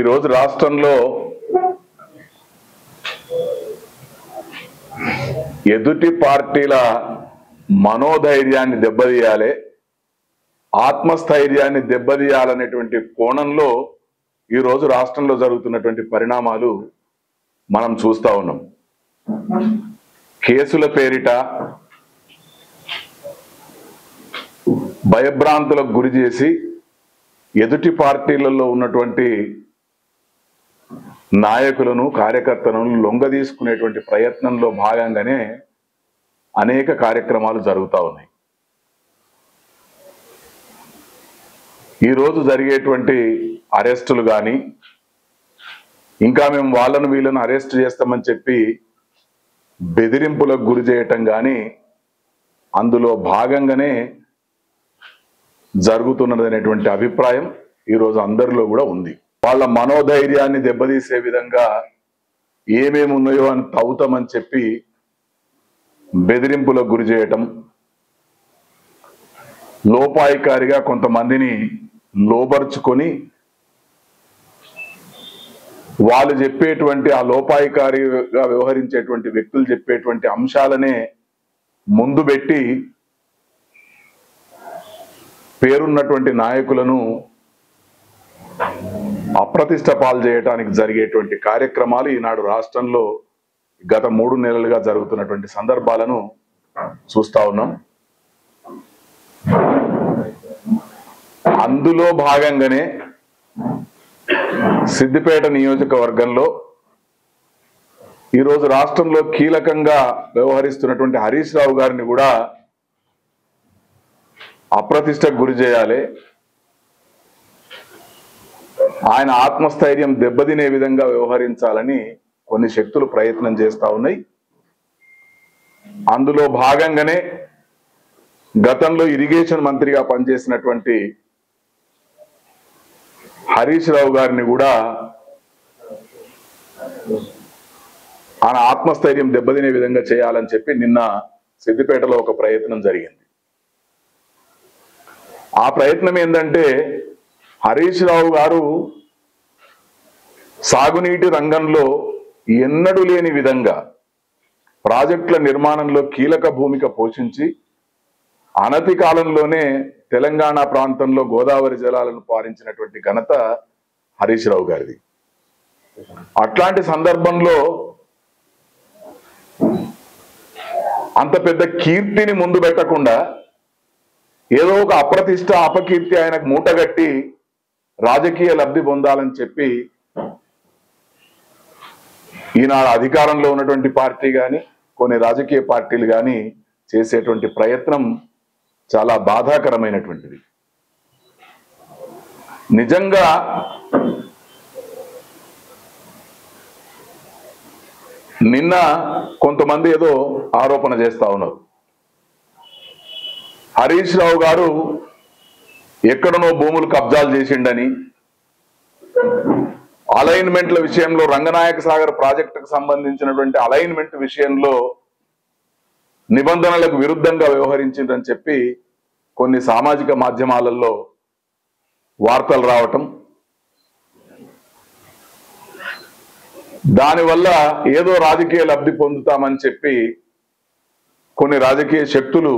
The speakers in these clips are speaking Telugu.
ఈరోజు రాష్ట్రంలో ఎదుటి పార్టీల మనోధైర్యాన్ని దెబ్బతీయాలి ఆత్మస్థైర్యాన్ని దెబ్బతీయాలనేటువంటి కోణంలో ఈరోజు రాష్ట్రంలో జరుగుతున్నటువంటి పరిణామాలు మనం చూస్తా ఉన్నాం కేసుల పేరిట భయభ్రాంతులకు గురి చేసి ఎదుటి పార్టీలలో ఉన్నటువంటి నాయకులను కార్యకర్తలను లొంగదీసుకునేటువంటి ప్రయత్నంలో భాగంగానే అనేక కార్యక్రమాలు జరుగుతూ ఉన్నాయి ఈరోజు జరిగేటువంటి అరెస్టులు కానీ ఇంకా మేము వాళ్ళను వీళ్ళను అరెస్ట్ చేస్తామని చెప్పి బెదిరింపులకు గురి చేయటం కానీ అందులో భాగంగానే జరుగుతున్నదనేటువంటి అభిప్రాయం ఈరోజు అందరిలో కూడా ఉంది వాళ్ళ మనోధైర్యాన్ని దెబ్బతీసే విధంగా ఏమేమి ఉన్నాయో అని తవ్వుతామని చెప్పి బెదిరింపులకు గురి చేయటం లోపాయికారిగా కొంతమందిని లోబరుచుకొని వాళ్ళు చెప్పేటువంటి ఆ లోపాయికారిగా వ్యవహరించేటువంటి వ్యక్తులు చెప్పేటువంటి అంశాలనే ముందు పెట్టి పేరున్నటువంటి నాయకులను అప్రతిష్ట పాలు చేయడానికి జరిగేటువంటి కార్యక్రమాలు ఈనాడు రాష్ట్రంలో గత మూడు నెలలుగా జరుగుతున్నటువంటి సందర్భాలను చూస్తా ఉన్నాం అందులో భాగంగానే సిద్దిపేట నియోజకవర్గంలో ఈరోజు రాష్ట్రంలో కీలకంగా వ్యవహరిస్తున్నటువంటి హరీష్ రావు గారిని కూడా అప్రతిష్టకు గురి చేయాలి ఆయన ఆత్మస్థైర్యం దెబ్బతినే విధంగా వ్యవహరించాలని కొన్ని శక్తులు ప్రయత్నం చేస్తా ఉన్నాయి అందులో భాగంగానే గతంలో ఇరిగేషన్ మంత్రిగా పనిచేసినటువంటి హరీష్ రావు గారిని కూడా ఆయన ఆత్మస్థైర్యం దెబ్బతినే విధంగా చేయాలని చెప్పి నిన్న సిద్దిపేటలో ఒక ప్రయత్నం జరిగింది ఆ ప్రయత్నం ఏంటంటే హరీష్ రావు గారు సాగునీటి రంగంలో ఎన్నడూ లేని విధంగా ప్రాజెక్టుల నిర్మాణంలో కీలక భూమిక పోషించి అనతి కాలంలోనే తెలంగాణ ప్రాంతంలో గోదావరి జలాలను పారించినటువంటి ఘనత హరీష్ రావు గారిది అట్లాంటి సందర్భంలో అంత పెద్ద కీర్తిని ముందు పెట్టకుండా ఏదో ఒక అప్రతిష్ట అపకీర్తి ఆయనకు మూటగట్టి రాజకీయ లబ్ధి పొందాలని చెప్పి ఈనాడు అధికారంలో ఉన్నటువంటి పార్టీ కానీ కొన్ని రాజకీయ పార్టీలు కానీ చేసేటువంటి ప్రయత్నం చాలా బాధాకరమైనటువంటిది నిజంగా నిన్న కొంతమంది ఏదో ఆరోపణ చేస్తా ఉన్నారు హరీష్ రావు గారు ఎక్కడనో భూములు కబ్జాలు చేసిండని అలైన్మెంట్ల విషయంలో రంగనాయక సాగర్ ప్రాజెక్టుకు సంబంధించినటువంటి అలైన్మెంట్ విషయంలో నిబంధనలకు విరుద్ధంగా వ్యవహరించిందని చెప్పి కొన్ని సామాజిక మాధ్యమాలలో వార్తలు రావటం దానివల్ల ఏదో రాజకీయ లబ్ధి పొందుతామని చెప్పి కొన్ని రాజకీయ శక్తులు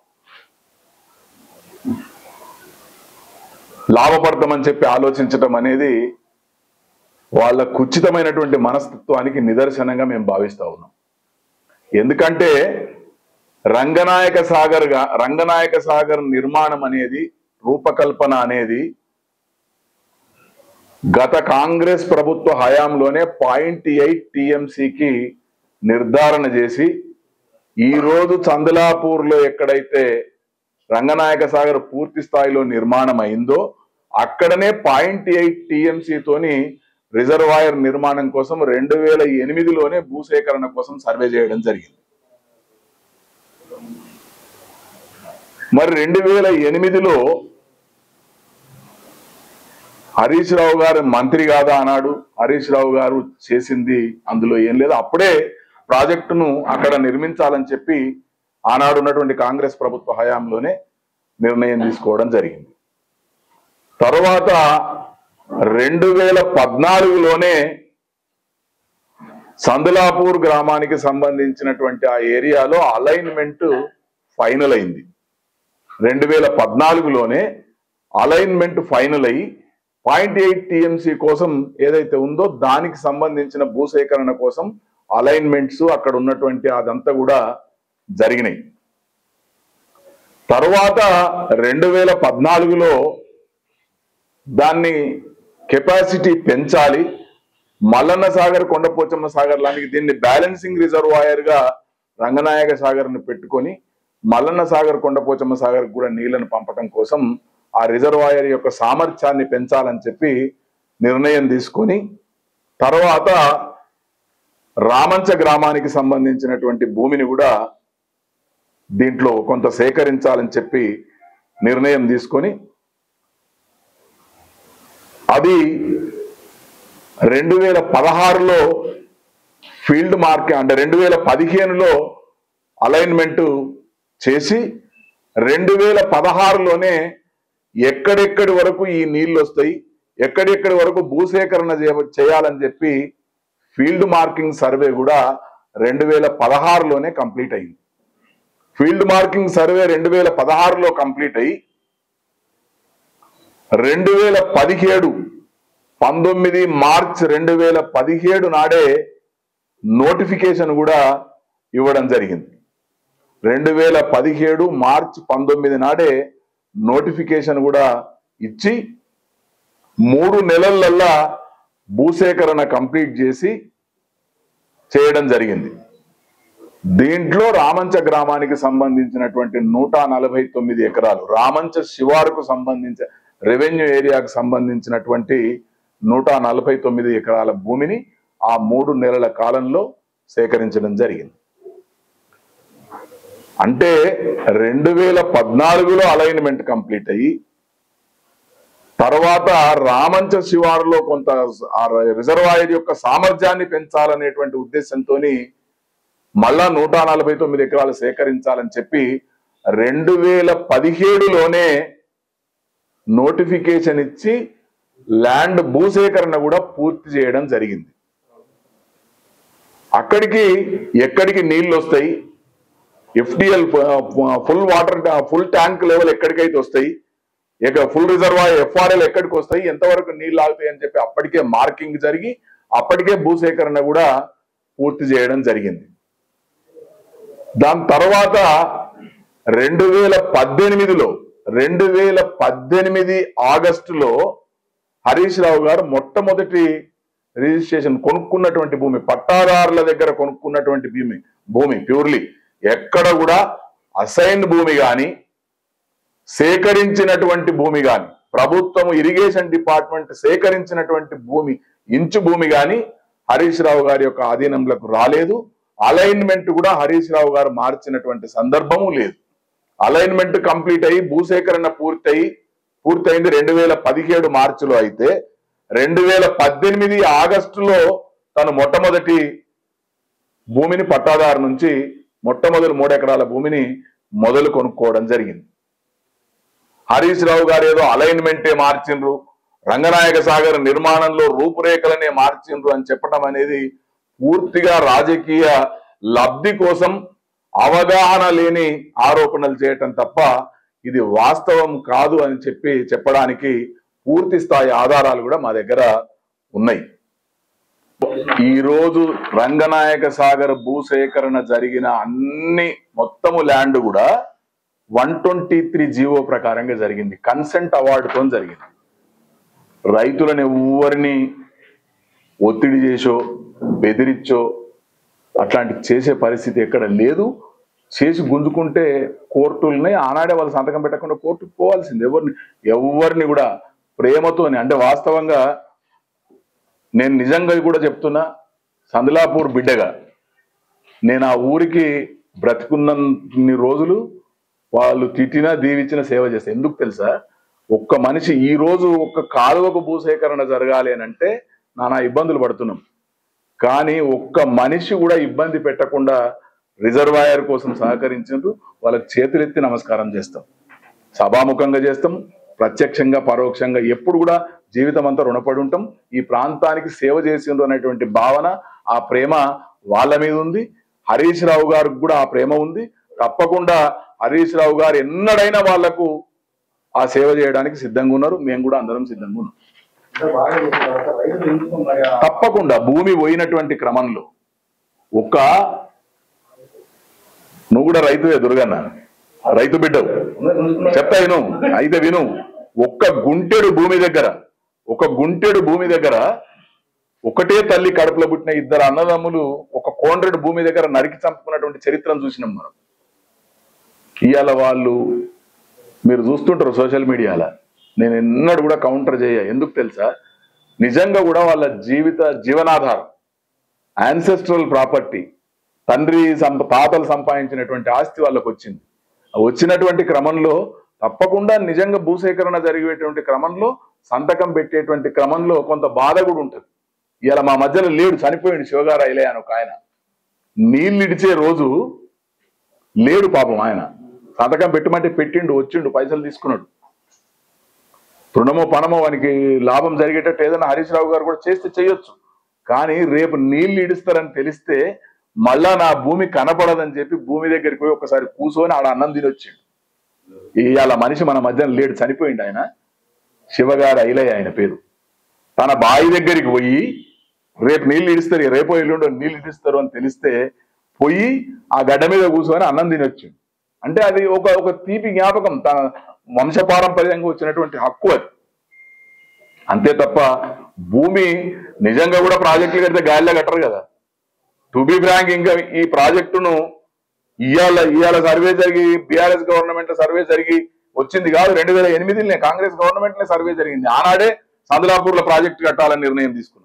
లాభపడతామని చెప్పి ఆలోచించటం అనేది వాళ్ళ కుచితమైనటువంటి మనస్తత్వానికి నిదర్శనంగా మేము భావిస్తా ఉన్నాం ఎందుకంటే రంగనాయక సాగర్ గా రంగనాయక సాగర్ నిర్మాణం అనేది రూపకల్పన అనేది గత కాంగ్రెస్ ప్రభుత్వ హయాంలోనే పాయింట్ ఎయిట్ టిఎంసికి నిర్ధారణ చేసి ఈ రోజు చందలాపూర్ లో ఎక్కడైతే రంగనాయక సాగర్ పూర్తి స్థాయిలో నిర్మాణం అయిందో అక్కడనే పాయింట్ ఎయిట్ టిఎంసి తోని రిజర్వాయర్ నిర్మాణం కోసం రెండు వేల ఎనిమిదిలోనే భూసేకరణ కోసం సర్వే చేయడం జరిగింది మరి రెండు వేల ఎనిమిదిలో హరీష్ రావు గారు మంత్రి కాదా అన్నాడు హరీష్ రావు గారు చేసింది అందులో ఏం లేదు అప్పుడే ప్రాజెక్టును అక్కడ నిర్మించాలని చెప్పి ఆనాడు ఉన్నటువంటి కాంగ్రెస్ ప్రభుత్వ హయాంలోనే నిర్ణయం తీసుకోవడం జరిగింది తర్వాత రెండు వేల పద్నాలుగులోనే సందులాపూర్ గ్రామానికి సంబంధించినటువంటి ఆ ఏరియాలో అలైన్మెంట్ ఫైనల్ అయింది రెండు వేల పద్నాలుగులోనే అలైన్మెంట్ ఫైనల్ అయ్యి పాయింట్ ఎయిట్ టిఎంసి కోసం ఏదైతే ఉందో దానికి సంబంధించిన భూసేకరణ కోసం అలైన్మెంట్స్ అక్కడ ఉన్నటువంటి అదంతా కూడా జరిగినాయి తర్వాత రెండు వేల పద్నాలుగులో దాన్ని కెపాసిటీ పెంచాలి మల్లన్న సాగర్ కొండపోచమ్మ సాగర్ లాంటి దీన్ని బ్యాలెన్సింగ్ రిజర్వాయర్ గా రంగనాయక సాగర్ ని పెట్టుకొని మల్లన్న సాగర్ కొండపోచమ్మ సాగర్ కూడా నీళ్లను పంపటం కోసం ఆ రిజర్వాయర్ యొక్క సామర్థ్యాన్ని పెంచాలని చెప్పి నిర్ణయం తీసుకొని తర్వాత రామంచ గ్రామానికి సంబంధించినటువంటి భూమిని కూడా దీంట్లో కొంత సేకరించాలని చెప్పి నిర్ణయం తీసుకొని అది రెండు వేల పదహారులో ఫీల్డ్ మార్క్ అంటే రెండు వేల పదిహేనులో అలైన్మెంట్ చేసి రెండు వేల పదహారులోనే ఎక్కడెక్కడి వరకు ఈ నీళ్లు వస్తాయి ఎక్కడెక్కడి వరకు భూసేకరణ చేయ- చేయాలని చెప్పి ఫీల్డ్ మార్కింగ్ సర్వే కూడా రెండు వేల పదహారులోనే కంప్లీట్ అయింది ఫీల్డ్ మార్కింగ్ సర్వే రెండు వేల పదహారులో కంప్లీట్ అయ్యి రెండు వేల పదిహేడు పంతొమ్మిది మార్చ్ రెండు వేల పదిహేడు నాడే నోటిఫికేషన్ కూడా ఇవ్వడం జరిగింది రెండు వేల పదిహేడు మార్చ్ పంతొమ్మిది నాడే నోటిఫికేషన్ కూడా ఇచ్చి మూడు నెలలల్లా భూసేకరణ కంప్లీట్ చేసి చేయడం జరిగింది దీంట్లో రామంచ గ్రామానికి సంబంధించినటువంటి నూట నలభై తొమ్మిది ఎకరాలు రామంచ శివారుకు సంబంధించి రెవెన్యూ ఏరియాకు సంబంధించినటువంటి నూట నలభై తొమ్మిది ఎకరాల భూమిని ఆ మూడు నెలల కాలంలో సేకరించడం జరిగింది అంటే రెండు వేల పద్నాలుగులో అలైన్మెంట్ కంప్లీట్ అయ్యి తర్వాత రామంచ శివారులో కొంత ఆ రిజర్వాయర్ యొక్క సామర్థ్యాన్ని పెంచాలనేటువంటి ఉద్దేశంతోని మళ్ళా నూట నలభై తొమ్మిది ఎకరాలు సేకరించాలని చెప్పి రెండు వేల పదిహేడులోనే నోటిఫికేషన్ ఇచ్చి ల్యాండ్ భూసేకరణ కూడా పూర్తి చేయడం జరిగింది అక్కడికి ఎక్కడికి నీళ్లు వస్తాయి FDL full water full tank level ఎక్కడికైతే వస్తాయి ఇక ఫుల్ రిజర్వాయర్ ఎఫ్ఆర్ఎల్ ఎక్కడికి వస్తాయి ఎంతవరకు నీళ్లు ఆగుతాయి అని చెప్పి అప్పటికే మార్కింగ్ జరిగి అప్పటికే భూసేకరణ కూడా పూర్తి చేయడం జరిగింది దాని తర్వాత రెండు వేల పద్దెనిమిదిలో రెండు వేల పద్దెనిమిది ఆగస్టులో హరీష్ రావు గారు మొట్టమొదటి రిజిస్ట్రేషన్ కొనుక్కున్నటువంటి భూమి పట్టాదారుల దగ్గర కొనుక్కున్నటువంటి భూమి భూమి ప్యూర్లీ ఎక్కడ కూడా అసైన్ భూమి గాని సేకరించినటువంటి భూమి గాని ప్రభుత్వం ఇరిగేషన్ డిపార్ట్మెంట్ సేకరించినటువంటి భూమి ఇంచు భూమి గాని హరీష్ రావు గారి యొక్క ఆధీనంలోకి రాలేదు అలైన్మెంట్ కూడా హరీష్ రావు గారు మార్చినటువంటి సందర్భము లేదు అలైన్మెంట్ కంప్లీట్ అయ్యి భూసేకరణ పూర్తయి పూర్తయింది రెండు వేల పదిహేడు మార్చిలో అయితే రెండు వేల పద్దెనిమిది ఆగస్టులో తను మొట్టమొదటి భూమిని పట్టాదారు నుంచి మొట్టమొదటి మూడు ఎకరాల భూమిని మొదలు కొనుక్కోవడం జరిగింది హరీష్ రావు గారు ఏదో అలైన్మెంటే మార్చిండ్రు రంగనాయక సాగర్ నిర్మాణంలో రూపురేఖలనే మార్చిండ్రు అని చెప్పడం అనేది పూర్తిగా రాజకీయ లబ్ధి కోసం అవగాహన లేని ఆరోపణలు చేయటం తప్ప ఇది వాస్తవం కాదు అని చెప్పి చెప్పడానికి పూర్తి స్థాయి ఆధారాలు కూడా మా దగ్గర ఉన్నాయి ఈ రోజు రంగనాయక సాగర్ భూసేకరణ జరిగిన అన్ని మొత్తము ల్యాండ్ కూడా వన్ ట్వంటీ త్రీ జీవో ప్రకారంగా జరిగింది కన్సెంట్ అవార్డుతో జరిగింది రైతులను ఎవరిని ఒత్తిడి చేసో బెదిరించో అట్లాంటి చేసే పరిస్థితి ఎక్కడ లేదు చేసి గుంజుకుంటే కోర్టులని ఆనాడే వాళ్ళు సంతకం పెట్టకుండా కోర్టుకు పోవాల్సింది ఎవరిని ఎవరిని కూడా ప్రేమతోని అంటే వాస్తవంగా నేను నిజంగా కూడా చెప్తున్నా సందలాపూర్ బిడ్డగా నేను ఆ ఊరికి బ్రతికున్నన్ని రోజులు వాళ్ళు తిట్టినా దీవించిన సేవ చేస్తే ఎందుకు తెలుసా ఒక్క మనిషి ఈ రోజు ఒక్క కాలువకు భూసేకరణ జరగాలి అని అంటే నానా ఇబ్బందులు పడుతున్నాం కానీ ఒక్క మనిషి కూడా ఇబ్బంది పెట్టకుండా రిజర్వాయర్ కోసం సహకరించినట్టు వాళ్ళకి చేతులెత్తి నమస్కారం చేస్తాం సభాముఖంగా చేస్తాం ప్రత్యక్షంగా పరోక్షంగా ఎప్పుడు కూడా జీవితం అంతా రుణపడి ఉంటాం ఈ ప్రాంతానికి సేవ చేసిండ్రు అనేటువంటి భావన ఆ ప్రేమ వాళ్ళ మీద ఉంది హరీష్ రావు గారికి కూడా ఆ ప్రేమ ఉంది తప్పకుండా హరీష్ రావు గారు ఎన్నడైనా వాళ్లకు ఆ సేవ చేయడానికి సిద్ధంగా ఉన్నారు మేము కూడా అందరం సిద్ధంగా ఉన్నాం ఇంకా బాగా చేసిన తర్వాత రైతులు ఎందుకు మరి ఆ తప్పకుండా భూమి పోయినటువంటి క్రమంలో ఒక నువ్వు కూడా రైతువే దుర్గన్న రైతు బిడ్డవు ఉన్నది ఉంచుకున్నారు. చెప్తా విను అయితే విను ఒక్క గుంటెడు భూమి దగ్గర ఒక గుంటెడు భూమి దగ్గర ఒకటే తల్లి కడుపులో పుట్టిన ఇద్దరు అన్నదమ్ములు ఒక కోండ్రెడు భూమి దగ్గర నరికి చంపుకున్నటువంటి చరిత్రను చూసినాం మనం ఇవాళ వాళ్ళు మీరు చూస్తుంటారు సోషల్ మీడియాలో నేను ఎన్నడూ కూడా కౌంటర్ చేయ ఎందుకు తెలుసా నిజంగా కూడా వాళ్ళ జీవిత జీవనాధారం యాన్సెస్ట్రల్ ప్రాపర్టీ తండ్రి సంప తాతలు సంపాదించినటువంటి ఆస్తి వాళ్ళకు వచ్చింది ఆ వచ్చినటువంటి క్రమంలో తప్పకుండా నిజంగా భూసేకరణ జరిగేటువంటి క్రమంలో సంతకం పెట్టేటువంటి క్రమంలో కొంత బాధ కూడా ఉంటుంది ఇలా మా మధ్యలో లేడు చనిపోయింది శివగారు అయిలే అని ఒక ఆయన నీళ్ళు ఇడిచే రోజు లేడు పాపం ఆయన సంతకం పెట్టమంటే పెట్టిండు వచ్చిండు పైసలు తీసుకున్నాడు రుణమో పణమో వానికి లాభం జరిగేటట్టు ఏదైనా హరీష్ రావు గారు కూడా చేస్తే చేయొచ్చు కానీ రేపు నీళ్లు ఇడుస్తారని తెలిస్తే మళ్ళా నా భూమి కనపడదని చెప్పి భూమి దగ్గరికి పోయి ఒకసారి కూర్చొని ఆడ అన్నం తినొచ్చిండు ఇవాళ మనిషి మన మధ్యన లేడు చనిపోయిండు ఆయన శివగారు ఐలయ్య ఆయన పేరు తన బావి దగ్గరికి పోయి రేపు నీళ్లు ఇడుస్తారు రేపో ఎల్లుండో నీళ్లు ఇడుస్తారు అని తెలిస్తే పోయి ఆ గడ్డ మీద కూర్చొని అన్నం తినొచ్చిండు అంటే అది ఒక ఒక తీపి జ్ఞాపకం తన వంశపారంపర్యంగా వచ్చినటువంటి హక్కు అది అంతే తప్ప భూమి నిజంగా కూడా ప్రాజెక్టులు కడితే గాలిలో కట్టరు కదా టు బి ఫ్రాంక్ ఇంకా ఈ ప్రాజెక్టును ఇవాళ ఇవాళ సర్వే జరిగి బీఆర్ఎస్ గవర్నమెంట్ సర్వే జరిగి వచ్చింది కాదు రెండు వేల ఎనిమిదిలోనే కాంగ్రెస్ గవర్నమెంట్ సర్వే జరిగింది ఆనాడే సందలాపూర్ లో ప్రాజెక్టు కట్టాలని నిర్ణయం తీసుకున్నారు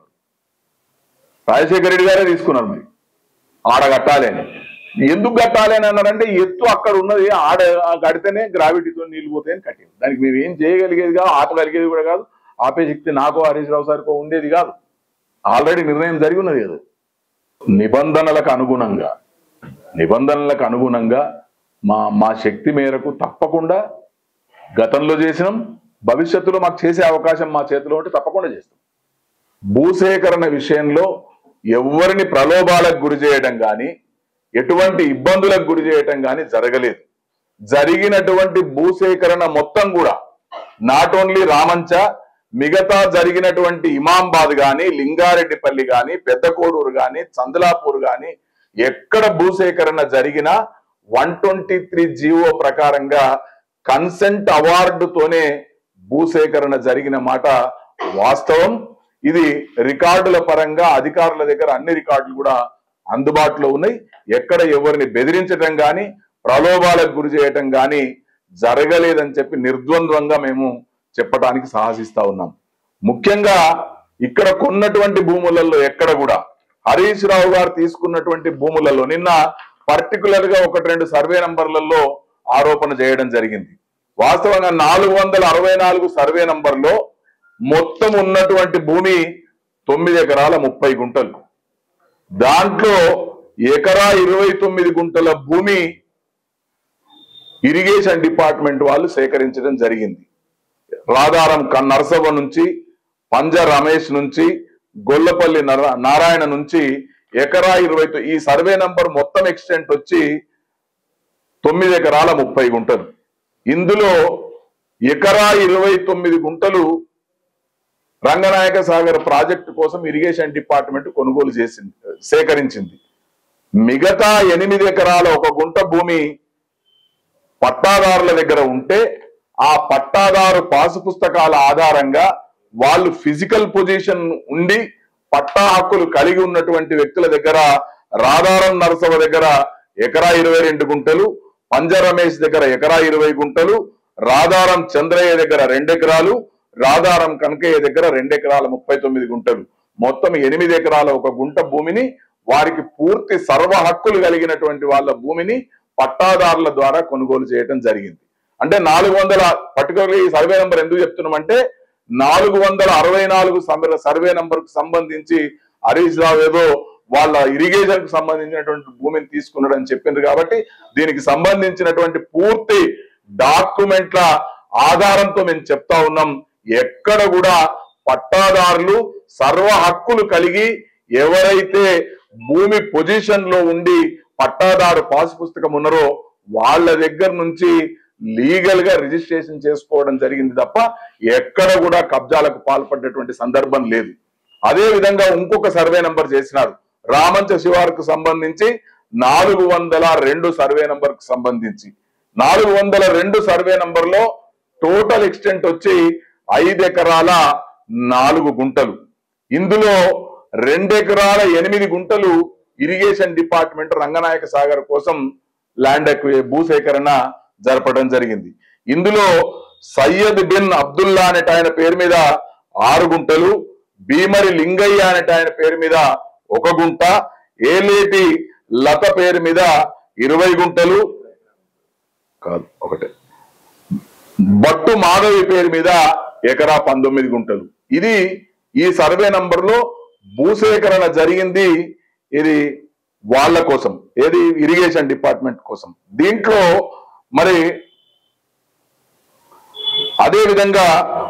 రాజశేఖర రెడ్డి గారే తీసుకున్నారు మరి ఆడ కట్టాలి అని ఎందుకు కట్టాలి అని అన్నారంటే ఎత్తు అక్కడ ఉన్నది ఆడ ఆ కడితేనే గ్రావిటీతో నీళ్లు పోతాయని కట్టింది దానికి మేము ఏం చేయగలిగేది కాదు ఆపగలిగేది కూడా కాదు ఆపే శక్తి నాకో హరీష్ రావు సార్కో ఉండేది కాదు ఆల్రెడీ నిర్ణయం జరిగి ఉన్నది కదా నిబంధనలకు అనుగుణంగా నిబంధనలకు అనుగుణంగా మా మా శక్తి మేరకు తప్పకుండా గతంలో చేసినాం భవిష్యత్తులో మాకు చేసే అవకాశం మా చేతిలో ఉంటే తప్పకుండా చేస్తాం భూసేకరణ విషయంలో ఎవరిని ప్రలోభాలకు గురి చేయడం కానీ ఎటువంటి ఇబ్బందులకు గురి చేయటం కానీ జరగలేదు జరిగినటువంటి భూసేకరణ మొత్తం కూడా నాట్ ఓన్లీ రామంచ మిగతా జరిగినటువంటి ఇమాంబాద్ గాని లింగారెడ్డిపల్లి గాని పెద్దకోడూరు గాని చందలాపూర్ గాని ఎక్కడ భూసేకరణ జరిగినా వన్ ట్వంటీ త్రీ జీవో ప్రకారంగా కన్సెంట్ అవార్డుతోనే భూసేకరణ జరిగిన మాట వాస్తవం ఇది రికార్డుల పరంగా అధికారుల దగ్గర అన్ని రికార్డులు కూడా అందుబాటులో ఉన్నాయి ఎక్కడ ఎవరిని బెదిరించటం గాని ప్రలోభాలకు గురి చేయటం గాని జరగలేదని చెప్పి నిర్ద్వంద్వంగా మేము చెప్పటానికి సాహసిస్తా ఉన్నాం ముఖ్యంగా ఇక్కడ కొన్నటువంటి భూములలో ఎక్కడ కూడా హరీష్ రావు గారు తీసుకున్నటువంటి భూములలో నిన్న పర్టికులర్ గా ఒకటి రెండు సర్వే నంబర్లలో ఆరోపణ చేయడం జరిగింది వాస్తవంగా నాలుగు వందల అరవై నాలుగు సర్వే నంబర్లో మొత్తం ఉన్నటువంటి భూమి తొమ్మిది ఎకరాల ముప్పై గుంటలు దాంట్లో ఎకరా ఇరవై తొమ్మిది గుంటల భూమి ఇరిగేషన్ డిపార్ట్మెంట్ వాళ్ళు సేకరించడం జరిగింది రాధారం క- నరసవ్వ నుంచి పంజ రమేష్ నుంచి గొల్లపల్లి నర- నారాయణ నుంచి ఎకరా ఇరవై తొ- ఈ సర్వే నంబర్ మొత్తం ఎక్స్టెంట్ వచ్చి తొమ్మిది ఎకరాల ముప్పై గుంటలు ఇందులో ఎకరా ఇరవై తొమ్మిది గుంటలు రంగనాయక సాగర్ ప్రాజెక్టు కోసం ఇరిగేషన్ డిపార్ట్మెంట్ కొనుగోలు చేసింది సేకరించింది మిగతా ఎనిమిది ఎకరాల ఒక గుంట భూమి పట్టాదారుల దగ్గర ఉంటే ఆ పట్టాదారు పాసు పుస్తకాల ఆధారంగా వాళ్ళు ఫిజికల్ పొజిషన్ ఉండి పట్టా హక్కులు కలిగి ఉన్నటువంటి వ్యక్తుల దగ్గర రాధారం నరసవ దగ్గర ఎకరా ఇరవై రెండు గుంటలు పంజ రమేష్ దగ్గర ఎకరా ఇరవై గుంటలు రాధారం చంద్రయ్య దగ్గర రెండు ఎకరాలు రాధారం కనకయ్య దగ్గర రెండు ఎకరాల ముప్పై తొమ్మిది గుంటలు మొత్తం ఎనిమిది ఎకరాల ఒక గుంట భూమిని వారికి పూర్తి సర్వ హక్కులు కలిగినటువంటి వాళ్ళ భూమిని పట్టాదారుల ద్వారా కొనుగోలు చేయడం జరిగింది అంటే నాలుగు వందల పర్టికులర్గా ఈ సర్వే నంబర్ ఎందుకు చెప్తున్నామంటే నాలుగు వందల అరవై నాలుగు సర్వే- సర్వే నంబర్ కు సంబంధించి హరీష్ రావు ఏదో వాళ్ళ ఇరిగేషన్ కు సంబంధించినటువంటి భూమిని తీసుకున్నాడని చెప్పిండ్రు కాబట్టి దీనికి సంబంధించినటువంటి పూర్తి డాక్యుమెంట్ల ఆధారంతో మేము చెప్తా ఉన్నాం ఎక్కడ కూడా పట్టాదారులు సర్వ హక్కులు కలిగి ఎవరైతే భూమి పొజిషన్ లో ఉండి పట్టాదారు పాస్ పుస్తకం ఉన్నారో వాళ్ళ దగ్గర నుంచి లీగల్ గా రిజిస్ట్రేషన్ చేసుకోవడం జరిగింది తప్ప ఎక్కడ కూడా కబ్జాలకు పాల్పడ్డటువంటి సందర్భం లేదు అదే విధంగా ఇంకొక సర్వే నంబర్ చేసినారు రామంచ శివారుకు సంబంధించి నాలుగు వందల రెండు సర్వే నంబర్ కు సంబంధించి నాలుగు వందల రెండు సర్వే నంబర్ లో టోటల్ ఎక్స్టెంట్ వచ్చి ఐదు ఎకరాల నాలుగు గుంటలు ఇందులో రెండెకరాల ఎనిమిది గుంటలు ఇరిగేషన్ డిపార్ట్మెంట్ రంగనాయక సాగర్ కోసం ల్యాండ్ ఎక్వి భూసేకరణ జరపడం జరిగింది ఇందులో సయ్యద్ బిన్ అబ్దుల్లా అనేట ఆయన పేరు మీద ఆరు గుంటలు భీమరి లింగయ్య అనేట ఆయన పేరు మీద ఒక గుంట ఏలేటి లత పేరు మీద ఇరవై గుంటలు కాదు ఒకటే బట్టు మాధవి పేరు మీద ఎకరా పంతొమ్మిది గుంటలు ఇది ఈ సర్వే నంబర్ లో భూసేకరణ జరిగింది ఇది వాళ్ళ కోసం ఏది ఇరిగేషన్ డిపార్ట్మెంట్ కోసం దీంట్లో మరి అదే విధంగా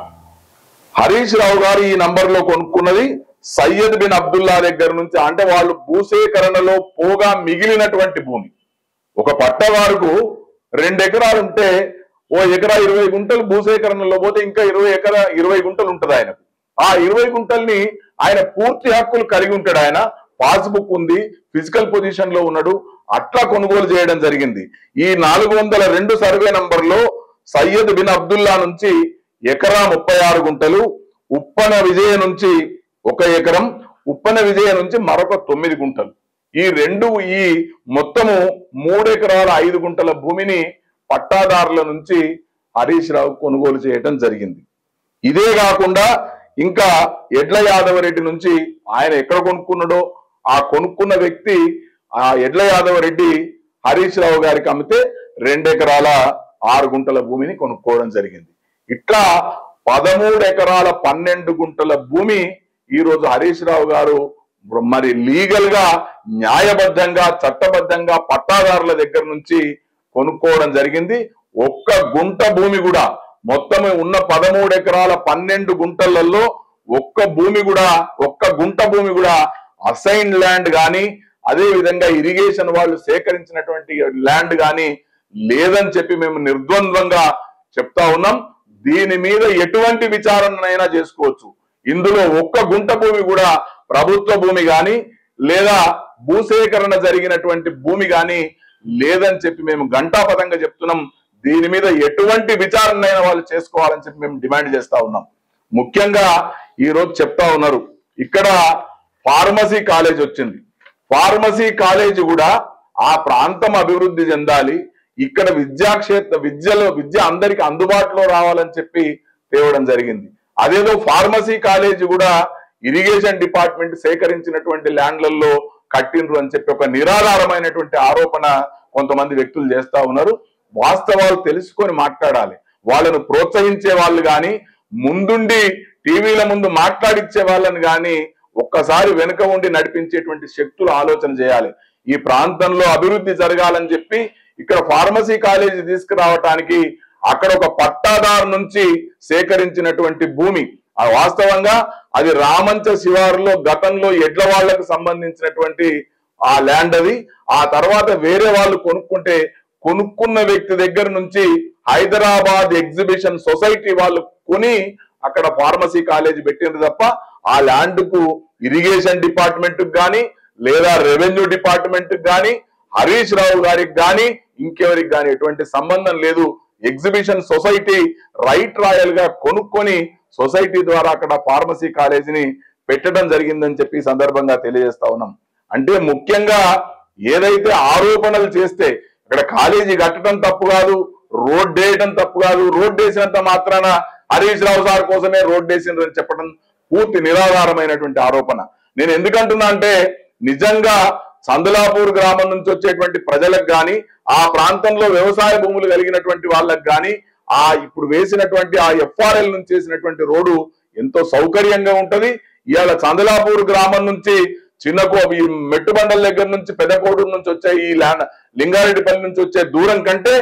హరీష్ రావు గారు ఈ నంబర్ లో కొనుక్కున్నది సయ్యద్ బిన్ అబ్దుల్లా దగ్గర నుంచి అంటే వాళ్ళు భూసేకరణలో పోగా మిగిలినటువంటి భూమి ఒక పట్టవారుకు రెండు ఎకరాలు ఉంటే ఓ ఎకరా ఇరవై గుంటలు భూసేకరణలో పోతే ఇంకా ఇరవై ఎకరా ఇరవై గుంటలు ఉంటది ఆయనకు ఆ ఇరవై గుంటల్ని ఆయన పూర్తి హక్కులు కలిగి ఉంటాడు ఆయన పాస్బుక్ ఉంది ఫిజికల్ పొజిషన్ లో ఉన్నాడు అట్లా కొనుగోలు చేయడం జరిగింది ఈ నాలుగు వందల రెండు సర్వే నంబర్ లో సయ్యద్ బిన్ అబ్దుల్లా నుంచి ఎకరా ముప్పై ఆరు గుంటలు ఉప్పన విజయ నుంచి ఒక ఎకరం ఉప్పన విజయ నుంచి మరొక తొమ్మిది గుంటలు ఈ రెండు ఈ మొత్తము మూడు ఎకరాల ఐదు గుంటల భూమిని పట్టాదారుల నుంచి హరీష్ రావు కొనుగోలు చేయటం జరిగింది ఇదే కాకుండా ఇంకా ఎడ్ల యాదవరెడ్డి నుంచి ఆయన ఎక్కడ కొనుక్కున్నాడో ఆ కొనుక్కున్న వ్యక్తి ఆ ఎడ్ల యాదవరెడ్డి హరీష్ రావు గారికి అమ్మితే రెండెకరాల ఆరు గుంటల భూమిని కొనుక్కోవడం జరిగింది ఇట్లా పదమూడు ఎకరాల పన్నెండు గుంటల భూమి ఈ రోజు హరీష్ రావు గారు మరి లీగల్ గా న్యాయబద్ధంగా చట్టబద్ధంగా పట్టాదారుల దగ్గర నుంచి కొనుక్కోవడం జరిగింది ఒక్క గుంట భూమి కూడా మొత్తం ఉన్న పదమూడు ఎకరాల పన్నెండు గుంటలలో ఒక్క భూమి కూడా ఒక్క గుంట భూమి కూడా అసైన్ ల్యాండ్ గాని అదే విధంగా ఇరిగేషన్ వాళ్ళు సేకరించినటువంటి ల్యాండ్ గాని లేదని చెప్పి మేము నిర్ద్వంద్వంగా చెప్తా ఉన్నాం దీని మీద ఎటువంటి విచారణనైనా చేసుకోవచ్చు ఇందులో ఒక్క గుంట భూమి కూడా ప్రభుత్వ భూమి గాని లేదా భూసేకరణ జరిగినటువంటి భూమి గాని లేదని చెప్పి మేము ఘంటాపథంగా చెప్తున్నాం దీని మీద ఎటువంటి విచారణైనా వాళ్ళు చేసుకోవాలని చెప్పి మేము డిమాండ్ చేస్తా ఉన్నాం ముఖ్యంగా ఈ రోజు చెప్తా ఉన్నారు ఇక్కడ ఫార్మసీ కాలేజ్ వచ్చింది ఫార్మసీ కాలేజ్ కూడా ఆ ప్రాంతం అభివృద్ధి చెందాలి ఇక్కడ విద్యాక్షేత్ర విద్యలో విద్య అందరికి అందుబాటులో రావాలని చెప్పి తేవడం జరిగింది అదేదో ఫార్మసీ కాలేజ్ కూడా ఇరిగేషన్ డిపార్ట్మెంట్ సేకరించినటువంటి ల్యాండ్లలో కట్టిండ్రు అని చెప్పి ఒక నిరాధారమైనటువంటి ఆరోపణ కొంతమంది వ్యక్తులు చేస్తా ఉన్నారు వాస్తవాలు తెలుసుకొని మాట్లాడాలి వాళ్ళను ప్రోత్సహించే వాళ్ళు గాని ముందుండి టీవీల ముందు మాట్లాడిచ్చే వాళ్ళని గాని ఒక్కసారి వెనుక ఉండి నడిపించేటువంటి శక్తులు ఆలోచన చేయాలి ఈ ప్రాంతంలో అభివృద్ధి జరగాలని చెప్పి ఇక్కడ ఫార్మసీ కాలేజీ తీసుకురావటానికి అక్కడ ఒక పట్టాదారు నుంచి సేకరించినటువంటి భూమి ఆ వాస్తవంగా అది రామంచ శివారులో గతంలో ఎడ్ల వాళ్లకు సంబంధించినటువంటి ఆ ల్యాండ్ అది ఆ తర్వాత వేరే వాళ్ళు కొనుక్కుంటే కొనుక్కున్న వ్యక్తి దగ్గర నుంచి హైదరాబాద్ ఎగ్జిబిషన్ సొసైటీ వాళ్ళు కొని అక్కడ ఫార్మసీ కాలేజ్ పెట్టింది తప్ప ఆ ల్యాండ్ కు ఇరిగేషన్ డిపార్ట్మెంట్ గాని లేదా రెవెన్యూ డిపార్ట్మెంట్ గాని హరీష్ రావు గారికి గాని ఇంకెవరికి గాని ఎటువంటి సంబంధం లేదు ఎగ్జిబిషన్ సొసైటీ రైట్ రాయల్ గా కొనుక్కొని సొసైటీ ద్వారా అక్కడ ఫార్మసీ కాలేజీని పెట్టడం జరిగిందని చెప్పి ఈ సందర్భంగా తెలియజేస్తా ఉన్నాం అంటే ముఖ్యంగా ఏదైతే ఆరోపణలు చేస్తే ఇక్కడ కాలేజీ కట్టడం తప్పు కాదు రోడ్ వేయడం తప్పు కాదు రోడ్ వేసినంత మాత్రాన హరీష్ రావు సార్ కోసమే రోడ్ వేసిండ్రని చెప్పడం పూర్తి నిరాధారమైనటువంటి ఆరోపణ నేను ఎందుకంటున్నా అంటే నిజంగా సందులాపూర్ గ్రామం నుంచి వచ్చేటువంటి ప్రజలకు గాని ఆ ప్రాంతంలో వ్యవసాయ భూములు కలిగినటువంటి వాళ్ళకి గాని ఆ ఇప్పుడు వేసినటువంటి ఆ ఎఫ్ఆర్ఎల్ నుంచి చేసినటువంటి రోడ్డు ఎంతో సౌకర్యంగా ఉంటది ఇవాళ చందలాపూర్ గ్రామం నుంచి చిన్నకో ఈ మెట్టుబండల దగ్గర నుంచి పెద్దకోడూరు నుంచి వచ్చే ఈ ల్యాండ్ లింగారెడ్డిపల్లి నుంచి వచ్చే దూరం కంటే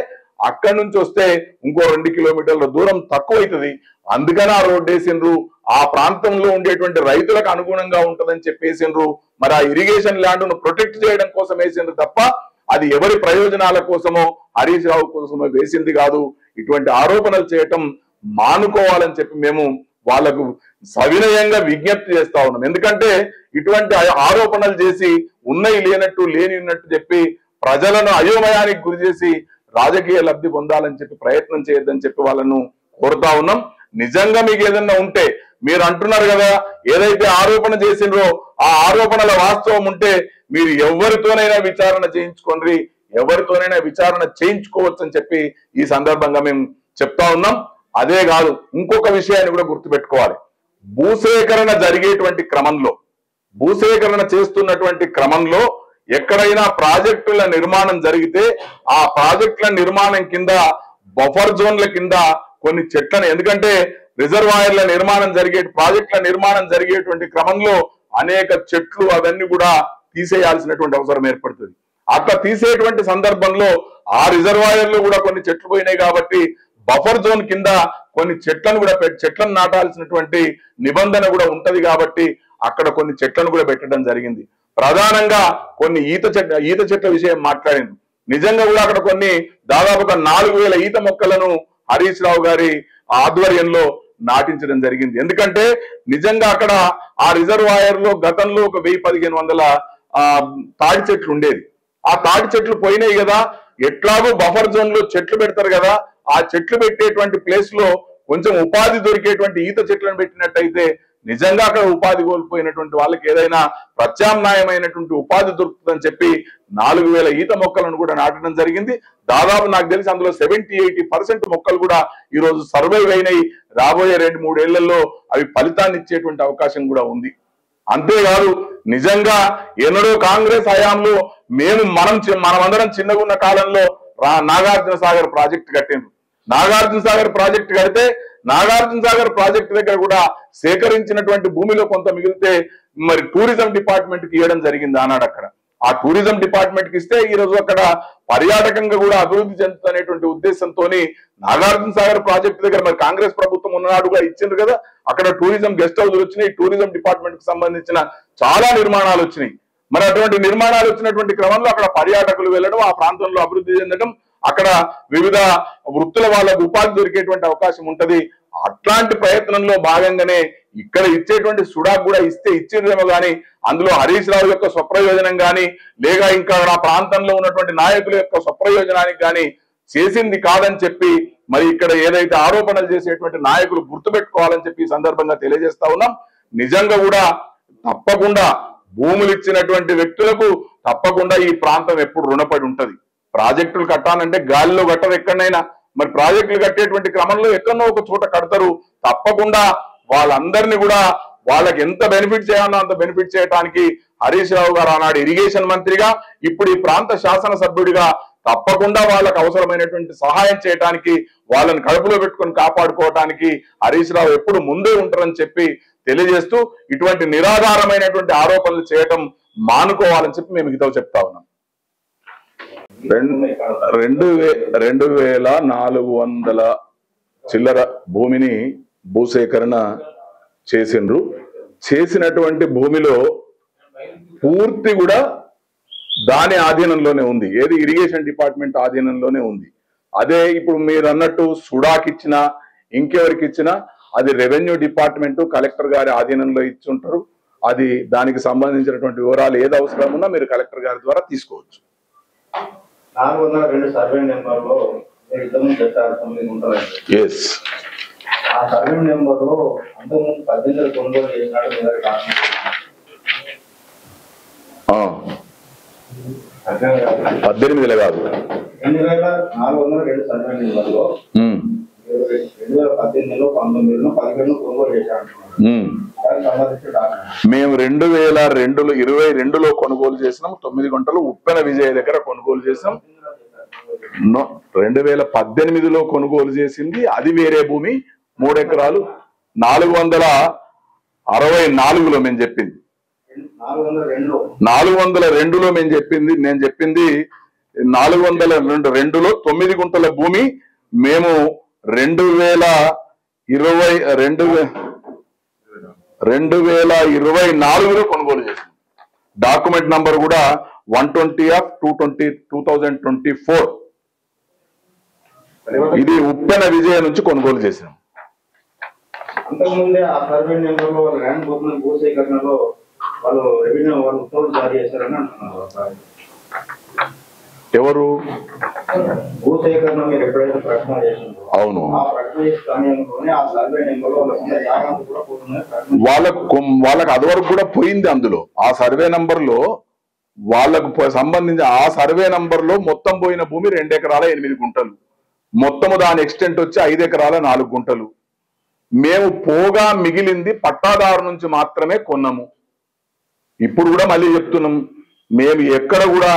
అక్కడి నుంచి వస్తే ఇంకో రెండు కిలోమీటర్ల దూరం తక్కువ అవుతుంది అందుకని ఆ రోడ్డు వేసిండ్రు ఆ ప్రాంతంలో ఉండేటువంటి రైతులకు అనుగుణంగా ఉంటదని చెప్పేసిండ్రు మరి ఆ ఇరిగేషన్ ల్యాండ్ ను ప్రొటెక్ట్ చేయడం కోసం వేసిండ్రు తప్ప అది ఎవరి ప్రయోజనాల కోసమో హరీష్ రావు కోసమో వేసింది కాదు ఇటువంటి ఆరోపణలు చేయటం మానుకోవాలని చెప్పి మేము వాళ్ళకు సవినయంగా విజ్ఞప్తి చేస్తా ఉన్నాం ఎందుకంటే ఇటువంటి ఆ- ఆరోపణలు చేసి ఉన్నవి లేనట్టు లేని ఉన్నట్టు చెప్పి ప్రజలను అయోమయానికి గురి చేసి రాజకీయ లబ్ధి పొందాలని చెప్పి ప్రయత్నం చేయొద్దని చెప్పి వాళ్ళను కోరుతా ఉన్నాం నిజంగా మీకు ఏదన్నా ఉంటే మీరు అంటున్నారు కదా ఏదైతే ఆరోపణ చేసిండ్రో ఆ ఆరోపణల వాస్తవం ఉంటే మీరు ఎవరితోనైనా విచారణ చేయించుకోండి ఎవరితోనైనా విచారణ చేయించుకోవచ్చు అని చెప్పి ఈ సందర్భంగా మేము చెప్తా ఉన్నాం అదే కాదు ఇంకొక విషయాన్ని కూడా గుర్తుపెట్టుకోవాలి భూసేకరణ జరిగేటువంటి క్రమంలో భూసేకరణ చేస్తున్నటువంటి క్రమంలో ఎక్కడైనా ప్రాజెక్టుల నిర్మాణం జరిగితే ఆ ప్రాజెక్టుల నిర్మాణం కింద బఫర్ జోన్ల కింద కొన్ని చెట్లను ఎందుకంటే రిజర్వాయర్ల నిర్మాణం జరిగే ప్రాజెక్టుల నిర్మాణం జరిగేటువంటి క్రమంలో అనేక చెట్లు అవన్నీ కూడా తీసేయాల్సినటువంటి అవసరం ఏర్పడుతుంది అట్లా తీసేటువంటి సందర్భంలో ఆ రిజర్వాయర్లు కూడా కొన్ని చెట్లు పోయినాయి కాబట్టి బఫర్ జోన్ కింద కొన్ని చెట్లను కూడా పెట్- చెట్లను నాటాల్సినటువంటి నిబంధన కూడా ఉంటది కాబట్టి అక్కడ కొన్ని చెట్లను కూడా పెట్టడం జరిగింది ప్రధానంగా కొన్ని ఈత చెట్ల ఈత చెట్ల విషయం మాట్లాడింది నిజంగా కూడా అక్కడ కొన్ని దాదాపు ఒక నాలుగు వేల ఈత మొక్కలను హరీష్ రావు గారి ఆధ్వర్యంలో నాటించడం జరిగింది ఎందుకంటే నిజంగా అక్కడ ఆ రిజర్వాయర్ లో గతంలో ఒక వెయ్యి పదిహేను వందల ఆ తాడి చెట్లు ఉండేది ఆ తాటి చెట్లు పోయినాయి కదా ఎట్లాగో బఫర్ జోన్ లో చెట్లు పెడతారు కదా ఆ చెట్లు పెట్టేటువంటి ప్లేస్ లో కొంచెం ఉపాధి దొరికేటువంటి ఈత చెట్లను పెట్టినట్టయితే నిజంగా అక్కడ ఉపాధి కోల్పోయినటువంటి వాళ్ళకి ఏదైనా ప్రత్యామ్నాయమైనటువంటి ఉపాధి దొరుకుతుందని చెప్పి నాలుగు వేల ఈత మొక్కలను కూడా నాటడం జరిగింది దాదాపు నాకు తెలిసి అందులో సెవెంటీ ఎయిటీ పర్సెంట్ మొక్కలు కూడా ఈ రోజు సర్వైవ్ అయినాయి రాబోయే రెండు మూడేళ్లలో అవి ఫలితాన్ని ఇచ్చేటువంటి అవకాశం కూడా ఉంది అంతేకాదు నిజంగా ఎన్నడో కాంగ్రెస్ హయాంలో మేము మనం చి- మనమందరం చిన్నగున్న కాలంలో రా నాగార్జున సాగర్ ప్రాజెక్ట్ కట్టిండ్రు నాగార్జున సాగర్ ప్రాజెక్ట్ కడితే నాగార్జున సాగర్ ప్రాజెక్ట్ దగ్గర కూడా సేకరించినటువంటి భూమిలో కొంత మిగిలితే మరి టూరిజం డిపార్ట్మెంట్ కి ఇవ్వడం జరిగింది ఆనాడు అక్కడ ఆ టూరిజం డిపార్ట్మెంట్ కి ఇస్తే ఈ రోజు అక్కడ పర్యాటకంగా కూడా అభివృద్ధి చెందుతున్నటువంటి ఉద్దేశంతో నాగార్జున సాగర్ ప్రాజెక్ట్ దగ్గర మరి కాంగ్రెస్ ప్రభుత్వం ఉన్ననాడుగా ఇచ్చిండ్రు కదా అక్కడ టూరిజం గెస్ట్ హౌస్ వచ్చినాయి టూరిజం డిపార్ట్మెంట్ కి సంబంధించిన చాలా నిర్మాణాలు వచ్చినాయి మరి అటువంటి నిర్మాణాలు వచ్చినటువంటి క్రమంలో అక్కడ పర్యాటకులు వెళ్ళడం ఆ ప్రాంతంలో అభివృద్ధి చెందడం అక్కడ వివిధ వృత్తుల వాళ్ళకు ఉపాధి దొరికేటువంటి అవకాశం ఉంటది అట్లాంటి ప్రయత్నంలో భాగంగానే ఇక్కడ ఇచ్చేటువంటి సుడాక్ కూడా ఇస్తే ఇచ్చిండ్రేమో గాని అందులో హరీష్ రావు యొక్క స్వప్రయోజనం గాని లేక ఇంకా ఆ ప్రాంతంలో ఉన్నటువంటి నాయకుల యొక్క స్వప్రయోజనానికి గాని చేసింది కాదని చెప్పి మరి ఇక్కడ ఏదైతే ఆరోపణలు చేసేటువంటి నాయకులు గుర్తుపెట్టుకోవాలని చెప్పి ఈ సందర్భంగా తెలియజేస్తా ఉన్నాం నిజంగా కూడా తప్పకుండా భూములు ఇచ్చినటువంటి వ్యక్తులకు తప్పకుండా ఈ ప్రాంతం ఎప్పుడు రుణపడి ఉంటది ప్రాజెక్టులు కట్టాలంటే గాలిలో కట్టరు ఎక్కడైనా మరి ప్రాజెక్టులు కట్టేటువంటి క్రమంలో ఎక్కడో ఒక చోట కడతారు తప్పకుండా వాళ్ళందరినీ కూడా వాళ్ళకి ఎంత బెనిఫిట్ చేయాలో అంత బెనిఫిట్ చేయడానికి హరీష్ రావు గారు ఆనాడు ఇరిగేషన్ మంత్రిగా ఇప్పుడు ఈ ప్రాంత శాసనసభ్యుడిగా తప్పకుండా వాళ్ళకు అవసరమైనటువంటి సహాయం చేయడానికి వాళ్ళని కడుపులో పెట్టుకొని కాపాడుకోవటానికి హరీష్ రావు ఎప్పుడు ముందే ఉంటారని చెప్పి తెలియజేస్తూ ఇటువంటి నిరాధారమైనటువంటి ఆరోపణలు చేయటం మానుకోవాలని చెప్పి మేము హితవు చెప్తా ఉన్నాం రెండు రెండు వే- రెండు వేల నాలుగు వందల చిల్లర భూమిని భూసేకరణ చేసిండ్రు చేసినటువంటి భూమిలో పూర్తి కూడా దాని ఆధీనంలోనే ఉంది ఏది ఇరిగేషన్ డిపార్ట్మెంట్ ఆధీనంలోనే ఉంది అదే ఇప్పుడు మీరు అన్నట్టు సుడాక్ ఇచ్చినా ఇంకెవరికి ఇచ్చినా అది రెవెన్యూ డిపార్ట్మెంట్ కలెక్టర్ గారి ఆధీనంలో ఇచ్చుంటారు అది దానికి సంబంధించినటువంటి వివరాలు ఏది అవసరం ఉన్నా మీరు కలెక్టర్ గారి ద్వారా తీసుకోవచ్చు నాలుగు వందల రెండు సర్వే నెంబర్ లో మీరు ఇంతకుముందు చెప్పారు తొమ్మిది గుంటలండి ఎస్ ఆ సర్వే నెంబర్ లో అంతకుముందు పద్దెనిమిది కొనుగోలు చేసినాడు మీ దగ్గర డాక్యుమెంట్ అర్థం కాదు. పద్దెనిమిదిలో కాదు రెండు వేల నాలుగు వందల రెండు సర్వే నెంబర్ లో ఉమ్, రెండు వేల పద్దెనిమిదిలో పంతొమ్మిదిలో పదిహేను కొనుగోలు చేశాడు ఉమ్. దానికి సంబంధించిన డాక్యుమెంట్ మేము రెండు వేల రెండులో ఇరవై రెండులో కొనుగోలు చేసినాం తొమ్మిది గంటలు ఉప్పెన విజయ దగ్గర కొనుగోలు చేసినాం నో- రెండు వేల పద్దెనిమిదిలో కొనుగోలు చేసింది అది వేరే భూమి మూడు ఎకరాలు నాలుగు వందల అరవై నాలుగులో మేము చెప్పింది నాలుగు వందల రెండు నాలుగు వందల రెండులో మేము చెప్పింది నేను చెప్పింది నాలుగు వందల రెండు రెండులో తొమ్మిది గుంటల భూమి మేము రెండు వేల ఇరవై రెండు వే- రెండు వేల ఇరవై నాలుగులో కొనుగోలు చేసాం డాక్యుమెంట్ నంబర్ కూడా one twenty of two twenty two thousand twenty four ఇది ఉప్పెన విజయ నుంచి కొనుగోలు చేసాం అంతకుముందే ఆ సర్వే నెంబర్ లో వాళ్ళ ల్యాండ్ భూముల భూసేకరణలో వాళ్ళు రెవెన్యూ వాళ్ళు ఉత్తర్వులు జారీ చేశారని అంటున్నారు ఎవరు భూసేకరణ మీరు ఎప్పుడైతే ప్రకటన చేసిందో అవును ఆ ప్రకటన చేసే సమయంలోనే ఆ సర్వే నెంబర్ లో వాళ్ళ ఉన్న జాగ్రత్త కూడా పోతుందని ప్రకటన వాళ్ళకు కొం- వాళ్ళకు అదివరకు కూడా పోయింది అందులో ఆ సర్వే నంబర్ లో వాళ్ళకు ప- సంబంధించి ఆ సర్వే నంబర్ లో మొత్తం పోయిన భూమి రెండు ఎకరాల ఎనిమిది గుంటలు మొత్తము దాని ఎక్స్టెంట్ వచ్చి ఐదు ఎకరాల నాలుగు గుంటలు మేము పోగా మిగిలింది పట్టాదారు నుంచి మాత్రమే కొన్నాము ఇప్పుడు కూడా మళ్ళీ చెప్తున్నాం మేము ఎక్కడ కూడా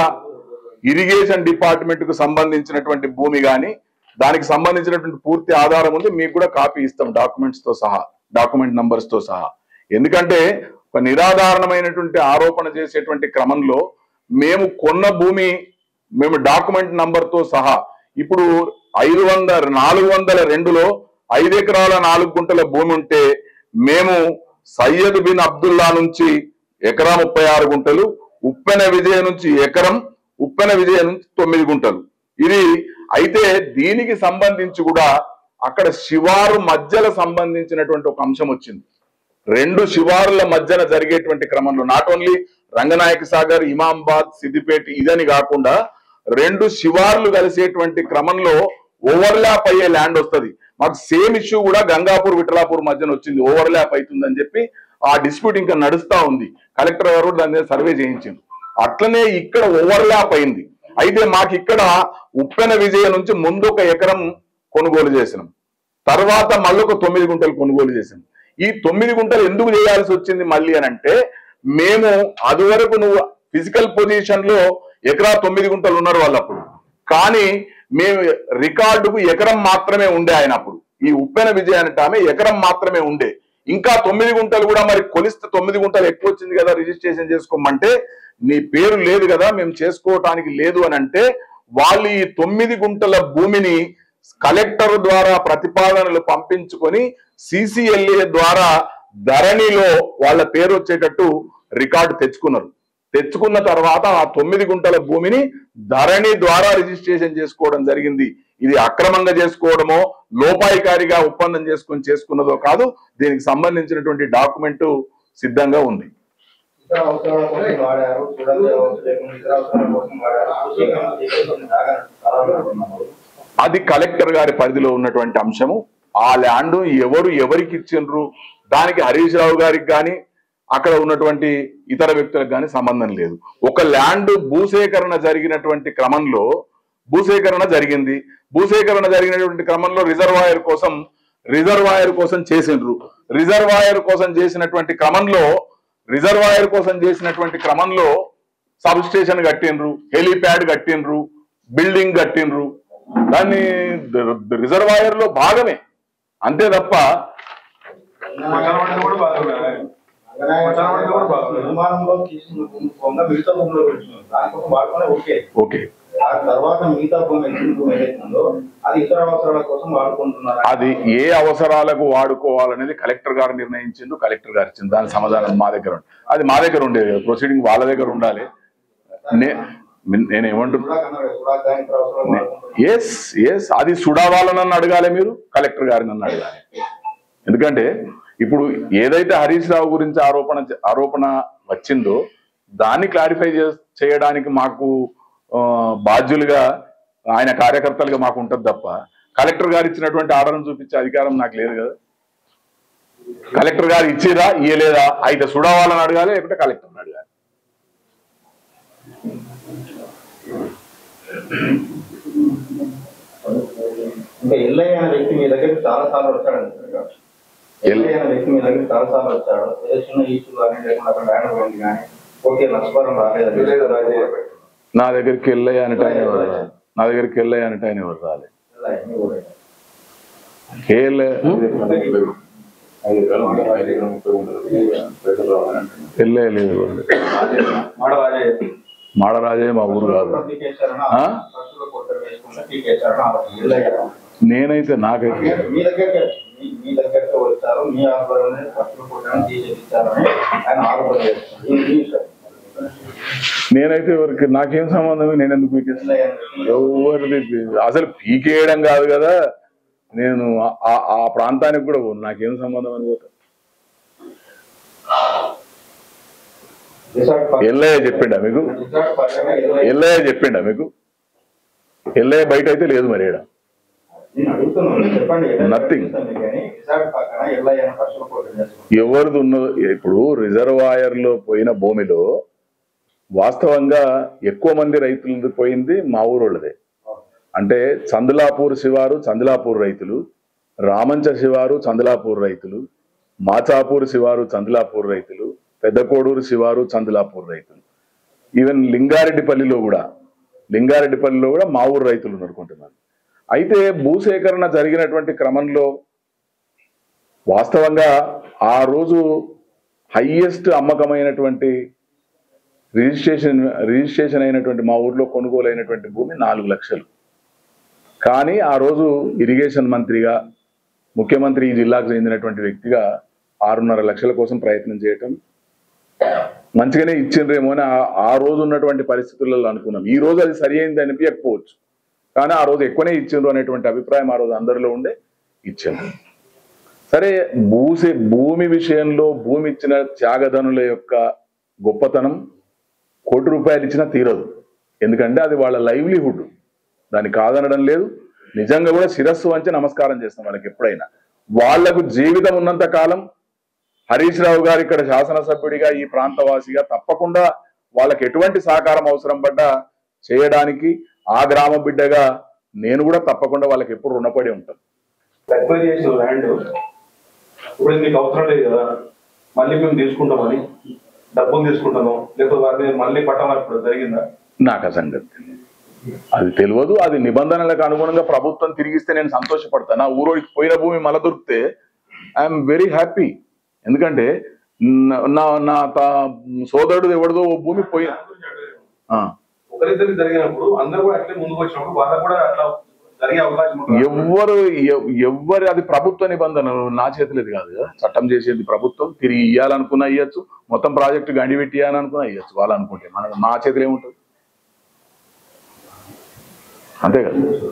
ఇరిగేషన్ డిపార్ట్మెంట్ కు సంబంధించినటువంటి భూమి కానీ దానికి సంబంధించినటువంటి పూర్తి ఆధారం ఉంది మీకు కూడా కాపీ ఇస్తాం డాక్యుమెంట్స్ తో సహా డాక్యుమెంట్ నంబర్స్ తో సహా ఎందుకంటే ఒక నిరాధారణమైనటువంటి ఆరోపణ చేసేటువంటి క్రమంలో మేము కొన్న భూమి మేము డాక్యుమెంట్ నంబర్ తో సహా ఇప్పుడు ఐదు వందల నాలుగు వందల రెండులో ఐదు ఎకరాల నాలుగు గుంటల భూమి ఉంటే మేము సయ్యద్ బిన్ అబ్దుల్లా నుంచి ఎకరా ముప్పై ఆరు గుంటలు ఉప్పెన విజయ నుంచి ఎకరం ఉప్పెన విజయ నుంచి తొమ్మిది గుంటలు ఇది అయితే దీనికి సంబంధించి కూడా అక్కడ శివారు మధ్యలో సంబంధించినటువంటి ఒక అంశం వచ్చింది రెండు శివారుల మధ్యన జరిగేటువంటి క్రమంలో నాట్ ఓన్లీ రంగనాయక సాగర్ ఇమాంబాద్ సిద్దిపేట ఇదని కాకుండా రెండు శివార్లు కలిసేటువంటి క్రమంలో ఓవర్లాప్ అయ్యే ల్యాండ్ వస్తది మాకు సేమ్ ఇష్యూ కూడా గంగాపూర్ విఠలాపూర్ మధ్యన వచ్చింది ఓవర్లాప్ అవుతుందని చెప్పి ఆ డిస్ప్యూట్ ఇంకా నడుస్తా ఉంది కలెక్టర్ గారు కూడా దాని మీద సర్వే చేయించింది అట్లనే ఇక్కడ ఓవర్లాప్ అయింది అయితే మాకు ఇక్కడ ఉప్పెన విజయ నుంచి ముందు ఒక ఎకరం కొనుగోలు చేసినాం తర్వాత మళ్ళీ ఒక తొమ్మిది గుంటలు కొనుగోలు చేసాం ఈ తొమ్మిది గుంటలు ఎందుకు చేయాల్సి వచ్చింది మళ్ళీ అని అంటే మేము అది వరకు నువ్వు ఫిజికల్ పొజిషన్ లో ఎకరా తొమ్మిది గుంటలు ఉన్నారు వాళ్ళప్పుడు కానీ మేము రికార్డుకు ఎకరం మాత్రమే ఉండే ఆయన అప్పుడు ఈ ఉప్పెన విజయ అంటే ఆమె ఎకరం మాత్రమే ఉండే ఇంకా తొమ్మిది గుంటలు కూడా మరి కొలిస్తే తొమ్మిది గుంటలు ఎక్కువ వచ్చింది కదా రిజిస్ట్రేషన్ చేసుకోమంటే నీ పేరు లేదు కదా మేము చేసుకోవటానికి లేదు అని అంటే వాళ్ళు ఈ తొమ్మిది గుంటల భూమిని కలెక్టర్ ద్వారా ప్రతిపాదనలు పంపించుకొని సిసిఎల్ఏ ద్వారా ధరణిలో వాళ్ళ పేరు వచ్చేటట్టు రికార్డు తెచ్చుకున్నారు తెచ్చుకున్న తర్వాత ఆ తొమ్మిది గుంటల భూమిని ధరణి ద్వారా రిజిస్ట్రేషన్ చేసుకోవడం జరిగింది ఇది అక్రమంగా చేసుకోవడమో లోపాయికారిగా ఒప్పందం చేసుకొని చేసుకున్నదో కాదు దీనికి సంబంధించినటువంటి డాక్యుమెంట్ సిద్ధంగా ఉంది ఇతర అవసరాల కోసం వాడారు చూడండి అవసరం లేకుండా ఇతర అవసరాల కోసం వాడారు భూసేకరణ చేసేటువంటి జాగా చాలా అంటున్నారు. అది కలెక్టర్ గారి పరిధిలో ఉన్నటువంటి అంశము ఆ ల్యాండ్ ఎవరు ఎవరికి ఇచ్చిండ్రు దానికి హరీష్ రావు గారికి కానీ అక్కడ ఉన్నటువంటి ఇతర వ్యక్తులకు కానీ సంబంధం లేదు ఒక ల్యాండ్ భూసేకరణ జరిగినటువంటి క్రమంలో భూసేకరణ జరిగింది భూసేకరణ జరిగినటువంటి క్రమంలో రిజర్వాయర్ కోసం రిజర్వాయర్ కోసం చేసిండ్రు రిజర్వాయర్ కోసం చేసినటువంటి క్రమంలో రిజర్వాయర్ కోసం చేసినటువంటి క్రమంలో సబ్ స్టేషన్ కట్టిండ్రు హెలీప్యాడ్ కట్టిండ్రు బిల్డింగ్ కట్టిండ్రు దాన్ని రిజర్వాయర్ లో భాగమే అంతే తప్ప మఠాలు కూడా బాగున్నాయి. మఠాలు కూడా బాగున్నాయి. నిర్మాణంలో తీసుకున్న భూమి పొంగ మిగతా భూమిలో పెడుతున్నారు దానికోసం వాడుకునే ఓకే ఓకే ఆ తర్వాత మిగతా భూమి ఎన్ని భూమి ఏదైతుందో అది ఇతర అవసరాల కోసం వాడుకుంటున్నారు అది ఏ అవసరాలకు వాడుకోవాలనేది కలెక్టర్ గారు నిర్ణయించిండు కలెక్టర్ గారు ఇచ్చింది దాని సమాధానం మా దగ్గర ఉంది అది మా దగ్గర ఉండేది ప్రొసీడింగ్ వాళ్ళ దగ్గర ఉండాలి నే- నేను ఏమంటున్నా కూడా కన్నారు కదా, కూడా దాని ఇతర అవసరాలు వాడుకుంటున్నారు ఎస్ ఎస్ అది సుడావాల నన్ను అడగాలి మీరు కలెక్టర్ గారిని నన్ను అడగాలి ఎందుకంటే ఇప్పుడు ఏదైతే హరీష్ రావు గురించి ఆరోపణ ఆరోపణ వచ్చిందో దాన్ని క్లారిఫై చేయడానికి మాకు ఆ, బాధ్యులుగా ఆయన కార్యకర్తలుగా మాకు ఉంటుంది తప్ప కలెక్టర్ గారు ఇచ్చినటువంటి ఆర్డర్ను చూపించే అధికారం నాకు లేదు కదా కలెక్టర్ గారు ఇచ్చిరా ఇయ్యలేదా అయితే సుడావాలని అడగాలి లేకుంటే కలెక్టర్ని అడగాలి ఇంకా ఎల్లయ్య అనే వ్యక్తి మీ దగ్గరికి చాలా సార్లు వచ్చాడు అంటారు ఎల్లయ్య అనే వ్యక్తి మీ దగ్గరికి చాలా సార్లు వచ్చాడు ఏ చిన్న ఇష్యూ కానీ లేకుండా అక్కడ ల్యాండ్ పోయింది కానీ ఓకే నష్టపరం రాలేదు నా దగ్గరికి వెళ్ళయ్య అనట ఆయన ఎవరు రాలే. నా దగ్గరికి వెళ్ళయ్య అనట ఆయన ఎవరు రాలే ఎల్లయ్య, మీ ఊరే. ఏ ఎల్లయ్య? ఎల్లయ్య లేదు ఎవరు. మాడ రాజే మాడరాజే మా ఊరు కాదు ప్రతికేశారని ఆ? ఖర్చులో కొట్ట వేసుకున్న టీకేశారని ఆరోపణ ఎల్లయ్య నేనైతే నాకైతే మీ దగ్గరికి మీ- మీ దగ్గరికి వచ్చారు మీ ఆధ్వర్యంలో ఖర్చులు కొట్టడానికి తీసేదిచ్చారని ఆయన ఆరోపణ చేస్తున్నారు ఇది మీ ఇష్టం. నేనైతే ఎవరికి నాకేం సంబంధం నేను ఎందుకు పీకేస్తాను ఎల్లయ్య అనే వ్యక్తి ఎవరిది అసలు పీకేయడం కాదు కదా నేను ఆ- ఆ- ఆ ప్రాంతానికి కూడా పోను నాకేం సంబంధం అని పోతా రిసార్ట్ పక్కన- ఎల్లయ్య చెప్పిండా మీకు రిసార్ట్ పక్కన ఎల్లయ్య ఎల్లయ్య చెప్పిండా మీకు ఎల్లయ్య బయట అయితే లేదు మరి ఈడ. నేను అడుగుతున్నాను చెప్పండి ఎల్లయ్య Nothing. చెప్తాను మీకు కానీ రిసార్ట్ పక్కన ఎల్లయ్య అనే ఖర్చులు కొట్ట చేస్తున్నారు ఎవరిది ఉన్నదో ఇప్పుడు రిజర్వాయర్ లో పోయిన భూమిలో వాస్తవంగా ఎక్కువ మంది రైతులది పోయింది మా ఊరోళ్ళదే అంటే చందలాపూర్ శివారు చందలాపూర్ రైతులు రామంచ శివారు చందలాపూర్ రైతులు మాచాపూర్ శివారు చందలాపూర్ రైతులు పెద్దకోడూరు శివారు చందలాపూర్ రైతులు ఈవెన్ లింగారెడ్డిపల్లిలో కూడా లింగారెడ్డిపల్లిలో కూడా మా ఊరు రైతులు ఉన్నారు కొంతమంది అయితే భూసేకరణ జరిగినటువంటి క్రమంలో వాస్తవంగా ఆ రోజు హైయెస్ట్ అమ్మకమైనటువంటి రిజిస్ట్రేషన్ రిజిస్ట్రేషన్ అయినటువంటి మా ఊర్లో కొనుగోలు అయినటువంటి భూమి నాలుగు లక్షలు కానీ ఆ రోజు ఇరిగేషన్ మంత్రిగా ముఖ్యమంత్రి ఈ జిల్లాకు చెందినటువంటి వ్యక్తిగా ఆరున్నర లక్షల కోసం ప్రయత్నం చేయటం మంచిగానే ఇచ్చిండ్రేమో అని ఆ- ఆ రోజు ఉన్నటువంటి పరిస్థితులలో అనుకున్నాం ఈ రోజు అది సరి అయింది అనిపించకపోవచ్చు కానీ ఆ రోజు ఎక్కువనే ఇచ్చిండ్రు అనేటువంటి అభిప్రాయం ఆ రోజు అందరిలో ఉండే ఇచ్చిండ్రు సరే భూసే భూమి విషయంలో భూమి ఇచ్చిన త్యాగధనుల యొక్క గొప్పతనం కోటి రూపాయలు ఇచ్చినా తీరదు ఎందుకంటే అది వాళ్ళ లైవ్లీహుడ్ దాన్ని కాదనడం లేదు నిజంగా కూడా శిరస్సు వంచి నమస్కారం చేస్తాం వాళ్ళకి ఎప్పుడైనా వాళ్లకు జీవితం ఉన్నంత కాలం హరీష్ రావు గారు ఇక్కడ శాసనసభ్యుడిగా ఈ ప్రాంతవాసిగా తప్పకుండా వాళ్ళకి ఎటువంటి సహకారం అవసరం పడ్డా చేయడానికి ఆ గ్రామ బిడ్డగా నేను కూడా తప్పకుండా వాళ్ళకి ఎప్పుడు రుణపడి ఉంటాను ఎక్వైర్ చేసిన ల్యాండ్ ఇప్పుడు ఇది మీకు అవసరం లేదు కదా మళ్ళీ మేము తీసుకుంటామని డబ్బులు తీసుకుంటాము లేకపోతే వారి మీద మళ్ళీ పట్టమని ఇప్పుడు జరిగిందా నాకు ఆ సంగతి తెలియదు. అది తెలియదు అది నిబంధనలకు అనుగుణంగా ప్రభుత్వం తిరిగిస్తే నేను సంతోషపడతాను నా ఊరోడికి పోయిన భూమి మళ్ళా దొరికితే ఐఎమ్ వెరీ హ్యాపీ ఎందుకంటే నా- నా నా తా- సోదరుడు ఎవరిదో ఓ భూమి పోయి ఆ. ఒకరిద్దరికి జరిగినప్పుడు అందరూ కూడా అట్లే ముందుకు వచ్చినప్పుడు వాళ్ళకు కూడా అట్లా జరిగే అవకాశం ఉంటుంది ఎవ్వరు ఎవ్- ఎవ్వరు అది ప్రభుత్వ నిబంధనలు నా చేతిలోది కాదు కదా చట్టం చేసేది ప్రభుత్వం తిరిగి ఇయ్యాలనుకున్నా ఇయ్యచ్చు మొత్తం ప్రాజెక్టు గండి పెట్టి ఇయ్యాలనుకున్నా ఇయ్యచ్చు వాళ్ళు అనుకుంటే మన నా చేతిలో ఏముంటుంది అంతే కదా